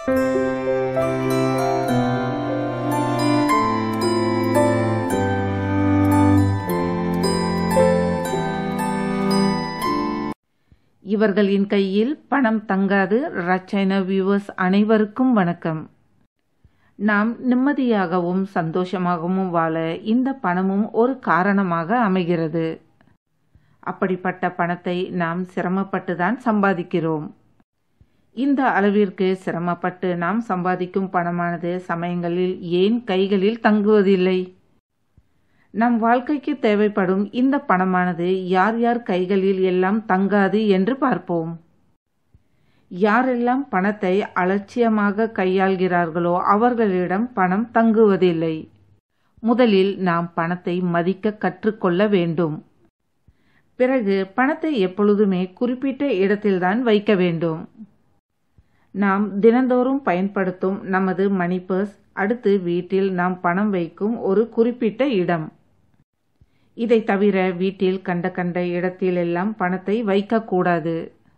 இவர்களின் கையில் பணம் தங்காது ரச்சைனா வியூவர்ஸ் அனைவருக்கும் வணக்கம் நாம் நிம்மதியாகவும் சந்தோஷமாகவும் வாழ இந்த பணமும் ஒரு காரணமாக அமைகிறது அப்படிப்பட்ட பணத்தை நாம் சிரமப்பட்டு தான் சம்பாதிக்கிறோம் இந்த அளவிற்கு சிரமப்பட்டு நாம் சம்பாதிக்கும் பணமானது சமயங்களில் ஏன் கைகளில் தங்குவதில்லை நம் வாழ்க்கைக்கு தேவைப்படும் இந்த பணமானது யார் யார் கைகளில் எல்லாம் தங்காது என்று பார்ப்போம் யாரெல்லாம் பணத்தை அலட்சியமாக கையாள்கிறார்களோ அவர்களிடம் பணம் தங்குவதில்லை முதலில் நாம் பணத்தை மதிக்க கற்றுக்கொள்ள வேண்டும் பிறகு பணத்தை எப்பொழுதுமே குறிப்பிட்ட இடத்தில்தான் வைக்க வேண்டும் நாம் தினந்தோறும் பயன்படுத்தும் நமது மணி பர்ஸ் அடுத்து வீட்டில் நாம் பணம் வைக்கும் ஒரு குறிப்பிட்ட இடம் இதை தவிர வீட்டில் கண்ட கண்ட இடத்திலெல்லாம் பணத்தை வைக்கக்கூடாது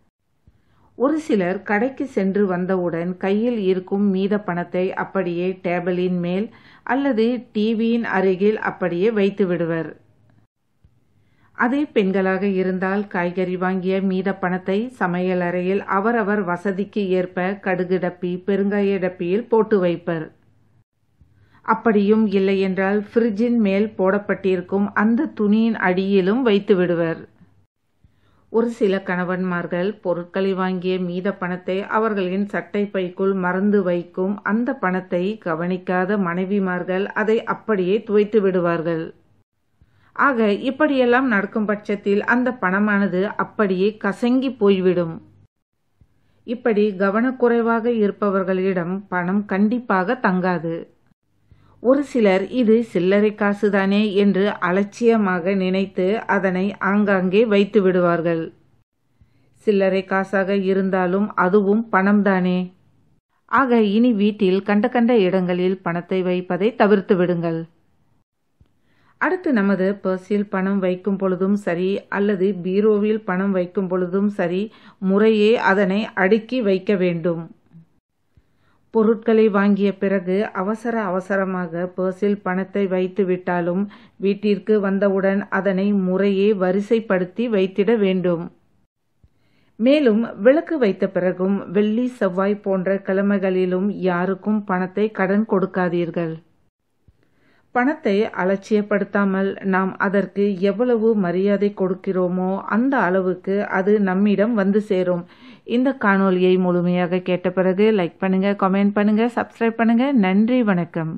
ஒரு சிலர் கடைக்கு சென்று வந்தவுடன் கையில் இருக்கும் மீத பணத்தை அப்படியே டேபிளின் மேல் அல்லது டிவியின் அருகில் அப்படியே வைத்து விடுவர் அதே பெண்களாக இருந்தால் காய்கறி வாங்கிய மீத பணத்தை சமையலறையில் அவரவர் வசதிக்கு ஏற்ப கடுகு டப்பி பெருங்காய டப்பியில் போட்டு வைப்பர் அப்படியும் இல்லை என்றால் ஃப்ரிட்ஜின் மேல் போடப்பட்டிருக்கும் அந்த துணியின் அடியிலும் வைத்து விடுவர் ஒரு சில கணவன்மார்கள் பொருட்களை வாங்கிய மீத பணத்தை அவர்களின் சட்டை பைக்குள் மறந்து வைக்கும் அந்த பணத்தை கவனிக்காத மனைவிமார்கள் அதை அப்படியே துவைத்து விடுவார்கள் ஆக இப்படியெல்லாம் நடக்கும் பட்சத்தில் அந்த பணமானது அப்படியே கசங்கி போய்விடும் இப்படி கவனக்குறைவாக இருப்பவர்களிடம் பணம் கண்டிப்பாக தங்காது ஒரு சிலர் இது சில்லறை காசுதானே என்று அலட்சியமாக நினைத்து அதனை ஆங்காங்கே வைத்து விடுவார்கள் சில்லறை காசாக இருந்தாலும் அதுவும் பணம்தானே ஆக இனி வீட்டில் கண்ட கண்ட இடங்களில் பணத்தை வைப்பதை தவிர்த்து விடுங்கள் அடுத்து நமது பர்ஸில் பணம் வைக்கும் பொழுதும் சரி அல்லது பீரோவில் பணம் வைக்கும் பொழுதும் சரி முறையே அதனை அடுக்கி வைக்க வேண்டும் பொருட்களை வாங்கிய பிறகு அவசர அவசரமாக பர்ஸில் பணத்தை வைத்து விட்டாலும் வீட்டிற்கு வந்தவுடன் அதனை முறையே வரிசைப்படுத்தி வைத்திட வேண்டும் மேலும் விளக்கு வைத்த பிறகும் வெள்ளி செவ்வாய் போன்ற கிழமைகளிலும் யாருக்கும் பணத்தை கடன் கொடுக்காதீர்கள் பணத்தை அலட்சியப்படுத்தாமல் நாம் அதற்கு எவ்வளவு மரியாதை கொடுக்கிறோமோ அந்த அளவுக்கு அது நம்மிடம் வந்து சேரும் இந்த காணொலியை முழுமையாக கேட்ட பிறகு லைக் பண்ணுங்க கமெண்ட் பண்ணுங்க சப்ஸ்கிரைப் பண்ணுங்க நன்றி வணக்கம்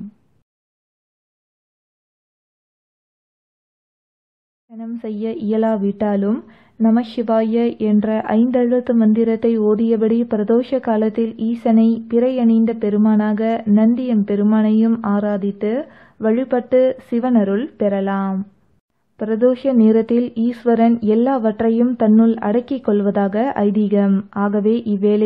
தரிசனம் செய்ய இயலாவிட்டாலும் நம சிவாய என்ற ஐந்தெழுத்து மந்திரத்தை ஓதியபடி பிரதோஷ காலத்தில் ஈசனை பிறையணிந்த பெருமானாக நந்தியம் பெருமானையும் ஆராதித்து வழிபட்டு சிவனருள் பெறலாம் பிரதோஷ நேரத்தில் ஈஸ்வரன் எல்லாவற்றையும் தன்னுள் அடக்கிக் கொள்வதாக ஐதீகம் ஆகவே இவ்வேளை